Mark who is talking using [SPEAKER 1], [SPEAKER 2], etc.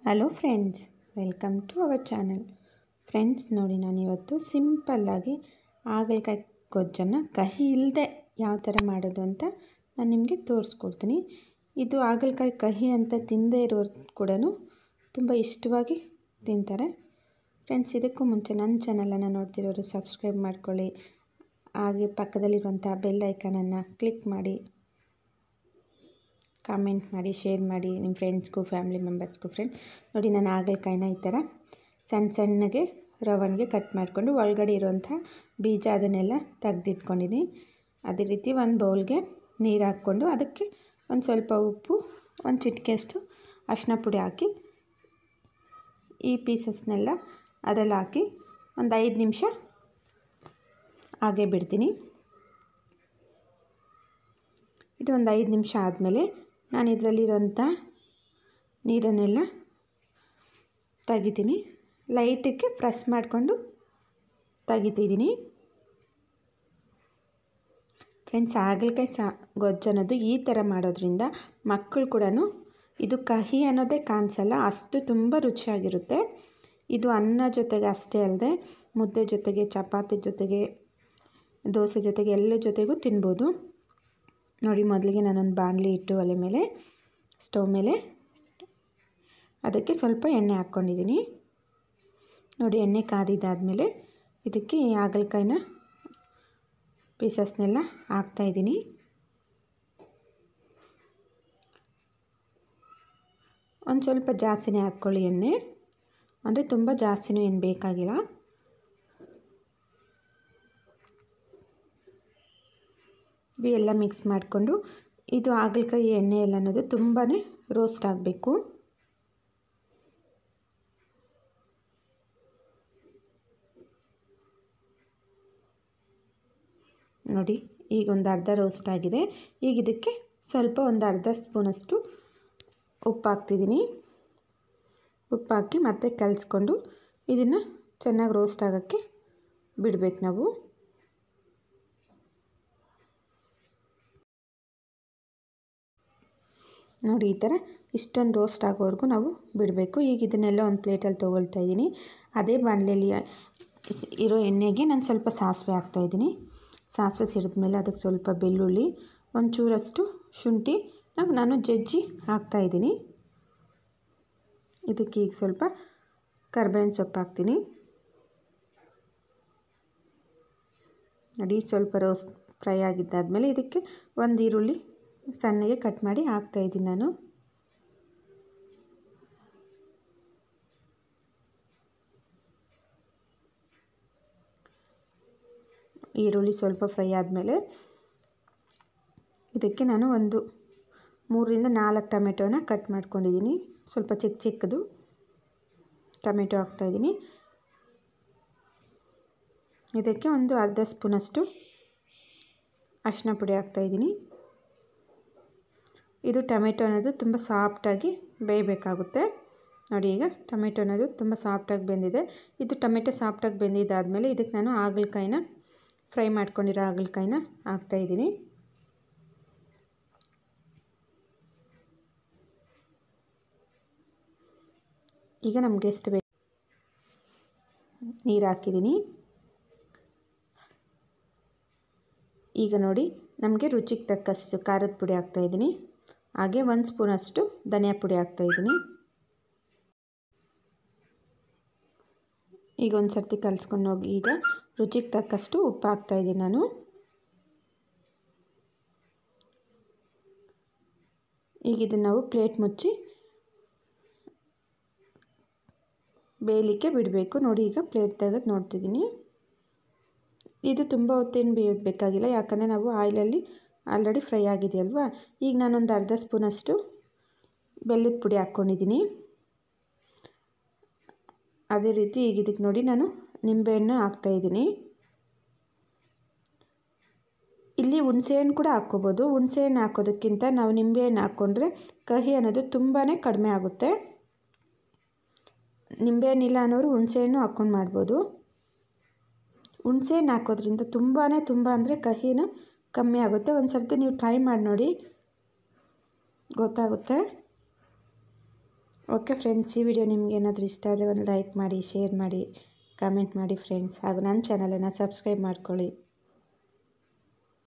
[SPEAKER 1] hello friends welcome to our channel friends ನೋಡಿ ನಾನಿವತ್ತು ಸಿಂಪಲ್ಲಾಗಿ ಹಾಗಲಕಾಯಿ ಗೊಜ್ಜನ್ನು ಕಹಿ ಇಲ್ಲದೆ ಯಾವ ಥರ ಮಾಡೋದು ಅಂತ ನಾನು ನಿಮಗೆ ತೋರಿಸ್ಕೊಡ್ತೀನಿ ಇದು ಹಾಗಲಕಾಯಿ ಕಹಿ ಅಂತ ತಿನ್ನದೇ ಇರೋರು ಕೂಡ ತುಂಬ ಇಷ್ಟವಾಗಿ ತಿಂತಾರೆ ಫ್ರೆಂಡ್ಸ್ ಇದಕ್ಕೂ ಮುಂಚೆ ನನ್ನ ಚಾನಲನ್ನು ನೋಡ್ತಿರೋರು ಸಬ್ಸ್ಕ್ರೈಬ್ ಮಾಡ್ಕೊಳ್ಳಿ ಹಾಗೆ ಪಕ್ಕದಲ್ಲಿರುವಂಥ ಬೆಲ್ ಐಕನನ್ನು ಕ್ಲಿಕ್ ಮಾಡಿ ಕಾಮೆಂಟ್ ಮಾಡಿ ಶೇರ್ ಮಾಡಿ ನಿಮ್ಮ ಫ್ರೆಂಡ್ಸ್ಗೂ ಫ್ಯಾಮಿಲಿ ಮೆಂಬರ್ಸ್ಗೂ ಫ್ರೆಂಡ್ಸ್ ನೋಡಿ ನಾನು ಹಾಗಲಕಾಯಿನ ಈ ಥರ ಸಣ್ಣ ಸಣ್ಣಗೆ ರವನ್ಗೆ ಕಟ್ ಮಾಡಿಕೊಂಡು ಒಳಗಡೆ ಇರುವಂಥ ಬೀಜ ಅದನ್ನೆಲ್ಲ ತೆಗೆದಿಟ್ಕೊಂಡಿದ್ದೀನಿ ಅದೇ ರೀತಿ ಒಂದು ಬೌಲ್ಗೆ ನೀರು ಹಾಕ್ಕೊಂಡು ಅದಕ್ಕೆ ಒಂದು ಸ್ವಲ್ಪ ಉಪ್ಪು ಒಂದು ಚಿಟಿಕೆಯಷ್ಟು ಅರಿಶಿನ ಪುಡಿ ಹಾಕಿ ಈ ಪೀಸಸ್ನೆಲ್ಲ ಅದರಲ್ಲಿ ಹಾಕಿ ಒಂದು ಐದು ನಿಮಿಷ ಹಾಗೆ ಬಿಡ್ತೀನಿ ಇದು ಒಂದು ಐದು ನಿಮಿಷ ಆದಮೇಲೆ ನಾನು ಇದರಲ್ಲಿರೋಂಥ ನೀರನ್ನೆಲ್ಲ ತೆಗಿತೀನಿ ಲೈಟಕ್ಕೆ ಪ್ರೆಸ್ ಮಾಡಿಕೊಂಡು ತೆಗಿತಿದ್ದೀನಿ ಫ್ರೆಂಡ್ಸ್ ಹಾಗಲಕಾಯಿ ಸಾ ಗೊಜ್ಜು ಅನ್ನೋದು ಈ ಥರ ಮಾಡೋದ್ರಿಂದ ಮಕ್ಕಳು ಕೂಡ ಇದು ಕಹಿ ಅನ್ನೋದೇ ಕಾಣಿಸಲ್ಲ ಅಷ್ಟು ತುಂಬ ರುಚಿಯಾಗಿರುತ್ತೆ ಇದು ಅನ್ನ ಜೊತೆಗೆ ಅಷ್ಟೇ ಅಲ್ಲದೆ ಮುದ್ದೆ ಜೊತೆಗೆ ಚಪಾತಿ ಜೊತೆಗೆ ದೋಸೆ ಜೊತೆಗೆ ಎಲ್ಲ ಜೊತೆಗೂ ತಿನ್ಬೋದು ನೋಡಿ ಮೊದಲಿಗೆ ನಾನೊಂದು ಬಾಣಲಿ ಇಟ್ಟು ಒಲೆ ಮೇಲೆ ಸ್ಟವ್ ಮೇಲೆ ಅದಕ್ಕೆ ಸ್ವಲ್ಪ ಎಣ್ಣೆ ಹಾಕ್ಕೊಂಡಿದ್ದೀನಿ ನೋಡಿ ಎಣ್ಣೆ ಕಾದಿದ್ದಾದಮೇಲೆ ಇದಕ್ಕೆ ಈ ಹಾಗಲಕಾಯಿನ ಪೀಸಸ್ನೆಲ್ಲ ಹಾಕ್ತಾಯಿದ್ದೀನಿ ಒಂದು ಸ್ವಲ್ಪ ಜಾಸ್ತಿನೇ ಹಾಕ್ಕೊಳ್ಳಿ ಎಣ್ಣೆ ಅಂದರೆ ತುಂಬ ಜಾಸ್ತಿನೂ ಏನು ಬೇಕಾಗಿಲ್ಲ ಇದು ಎಲ್ಲ ಮಿಕ್ಸ್ ಮಾಡಿಕೊಂಡು ಇದು ಹಾಗಲಕಾಯಿ ಎಣ್ಣೆ ಎಲ್ಲ ಅನ್ನೋದು ತುಂಬಾ ರೋಸ್ಟ್ ಆಗಬೇಕು ನೋಡಿ ಈಗ ಒಂದು ಅರ್ಧ ರೋಸ್ಟ್ ಆಗಿದೆ ಈಗ ಇದಕ್ಕೆ ಸ್ವಲ್ಪ ಒಂದು ಅರ್ಧ ಸ್ಪೂನಷ್ಟು ಉಪ್ಪು ಹಾಕ್ತಿದ್ದೀನಿ ಉಪ್ಪು ಹಾಕಿ ಮತ್ತೆ ಕಲಿಸ್ಕೊಂಡು ಇದನ್ನು ಚೆನ್ನಾಗಿ ರೋಸ್ಟ್ ಆಗೋಕ್ಕೆ ಬಿಡಬೇಕು ನಾವು ನೋಡಿ ಈ ಥರ ಇಷ್ಟೊಂದು ರೋಸ್ಟ್ ಆಗೋವರೆಗೂ ನಾವು ಬಿಡಬೇಕು ಈಗ ಇದನ್ನೆಲ್ಲ ಒಂದು ಪ್ಲೇಟಲ್ಲಿ ತೊಗೊಳ್ತಾ ಇದ್ದೀನಿ ಅದೇ ಬಾಣಲೆಯಲ್ಲಿ ಇರೋ ಎಣ್ಣೆಗೆ ನಾನು ಸ್ವಲ್ಪ ಸಾಸಿವೆ ಹಾಕ್ತಾಯಿದ್ದೀನಿ ಸಾಸಿವೆ ಸಿಡಿದ್ಮೇಲೆ ಅದಕ್ಕೆ ಸ್ವಲ್ಪ ಬೆಳ್ಳುಳ್ಳಿ ಒಂದು ಚೂರಷ್ಟು ಶುಂಠಿ ನಾನು ಜಜ್ಜಿ ಹಾಕ್ತಾಯಿದ್ದೀನಿ ಇದಕ್ಕೆ ಈಗ ಸ್ವಲ್ಪ ಕರ್ಬೇವಿನ ಸೊಪ್ಪು ಹಾಕ್ತೀನಿ ನೋಡಿ ಸ್ವಲ್ಪ ರೋಸ್ಟ್ ಫ್ರೈ ಆಗಿದ್ದಾದಮೇಲೆ ಇದಕ್ಕೆ ಒಂದು ಈರುಳ್ಳಿ ಸಣ್ಣಗೆ ಕಟ್ ಮಾಡಿ ಹಾಕ್ತಾಯಿದ್ದೀನಿ ನಾನು ಈರುಳ್ಳಿ ಸ್ವಲ್ಪ ಫ್ರೈ ಆದಮೇಲೆ ಇದಕ್ಕೆ ನಾನು ಒಂದು ಮೂರರಿಂದ ನಾಲ್ಕು ಟೊಮೆಟೊನ ಕಟ್ ಮಾಡ್ಕೊಂಡಿದ್ದೀನಿ ಸ್ವಲ್ಪ ಚಿಕ್ಕ ಚಿಕ್ಕದು ಟೊಮೆಟೊ ಹಾಕ್ತಾಯಿದ್ದೀನಿ ಇದಕ್ಕೆ ಒಂದು ಅರ್ಧ ಸ್ಪೂನಷ್ಟು ಅರಿಶಿನ ಪುಡಿ ಹಾಕ್ತಾಯಿದ್ದೀನಿ ಇದು ಟೊಮೆಟೊ ಅನ್ನೋದು ತುಂಬ ಸಾಫ್ಟಾಗಿ ಬೇಯಬೇಕಾಗುತ್ತೆ ನೋಡಿ ಈಗ ಟೊಮೆಟೊ ಅನ್ನೋದು ತುಂಬ ಸಾಫ್ಟಾಗಿ ಬೆಂದಿದೆ ಇದು ಟೊಮೆಟೊ ಸಾಫ್ಟಾಗಿ ಬೆಂದಿದ್ದಾದಮೇಲೆ ಇದಕ್ಕೆ ನಾನು ಹಾಗಲಕಾಯಿನ ಫ್ರೈ ಮಾಡ್ಕೊಂಡಿರೋ ಹಾಗಲಕಾಯಿನ ಹಾಕ್ತಾಯಿದ್ದೀನಿ ಈಗ ನಮಗೆ ಎಷ್ಟು ಬೇಕು ನೀರು ಹಾಕಿದ್ದೀನಿ ಈಗ ನೋಡಿ ನಮಗೆ ರುಚಿಗೆ ತಕ್ಕಷ್ಟು ಖಾರದ ಪುಡಿ ಹಾಕ್ತಾಯಿದ್ದೀನಿ ಹಾಗೆ ಒಂದು ಸ್ಪೂನಷ್ಟು ಧನಿಯಾ ಪುಡಿ ಹಾಕ್ತಾಯಿದ್ದೀನಿ ಈಗ ಒಂದು ಸರ್ತಿ ಕಲಿಸ್ಕೊಂಡು ಹೋಗಿ ಈಗ ರುಚಿಗೆ ತಕ್ಕಷ್ಟು ಉಪ್ಪು ಹಾಕ್ತಾಯಿದ್ದೀನಿ ನಾನು ಈಗ ಇದನ್ನು ನಾವು ಪ್ಲೇಟ್ ಮುಚ್ಚಿ ಬೇಯಲಿಕ್ಕೆ ಬಿಡಬೇಕು ನೋಡಿ ಈಗ ಪ್ಲೇಟ್ ತೆಗೆದು ನೋಡ್ತಿದ್ದೀನಿ ಇದು ತುಂಬ ಹೊತ್ತೇನು ಬೇಯೋದು ಬೇಕಾಗಿಲ್ಲ ಯಾಕಂದರೆ ನಾವು ಆಯಿಲಲ್ಲಿ ಆಲ್ರೆಡಿ ಫ್ರೈ ಆಗಿದೆಯಲ್ವಾ ಈಗ ನಾನೊಂದು ಅರ್ಧ ಸ್ಪೂನಷ್ಟು ಬೆಲ್ಲದ ಪುಡಿ ಹಾಕ್ಕೊಂಡಿದ್ದೀನಿ ಅದೇ ರೀತಿ ಈಗ ಇದಕ್ಕೆ ನೋಡಿ ನಾನು ನಿಂಬೆಹಣ್ಣು ಹಾಕ್ತಾಯಿದ್ದೀನಿ ಇಲ್ಲಿ ಹುಣಸೆಹಣ್ಣು ಕೂಡ ಹಾಕ್ಕೋಬೋದು ಹುಣಸೆಹಣ್ಣು ಹಾಕೋದಕ್ಕಿಂತ ನಾವು ನಿಂಬೆಹಣ್ಣು ಹಾಕ್ಕೊಂಡ್ರೆ ಕಹಿ ಅನ್ನೋದು ತುಂಬಾ ಕಡಿಮೆ ಆಗುತ್ತೆ ನಿಂಬೆಹಣ್ಣಿಲ್ಲ ಅನ್ನೋರು ಹುಣಸೆಹಣ್ಣು ಹಾಕ್ಕೊಂಡು ಮಾಡ್ಬೋದು ಹುಣಸೆಹಣ್ಣು ಹಾಕೋದ್ರಿಂದ ತುಂಬಾ ತುಂಬ ಅಂದರೆ ಕಹಿನ ಕಮ್ಮಿ ಆಗುತ್ತೆ ಒಂದು ಸರ್ತಿ ನೀವು ಟ್ರೈ ಮಾಡಿ ನೋಡಿ ಗೊತ್ತಾಗುತ್ತೆ ಓಕೆ ಫ್ರೆಂಡ್ಸ್ ಈ ವಿಡಿಯೋ ನಿಮ್ಗೆ ಏನಾದರೂ ಇಷ್ಟ ಆದರೆ ಒಂದು ಲೈಕ್ ಮಾಡಿ ಶೇರ್ ಮಾಡಿ ಕಮೆಂಟ್ ಮಾಡಿ ಫ್ರೆಂಡ್ಸ್ ಹಾಗೂ ನನ್ನ ಚಾನಲನ್ನು ಸಬ್ಸ್ಕ್ರೈಬ್ ಮಾಡ್ಕೊಳ್ಳಿ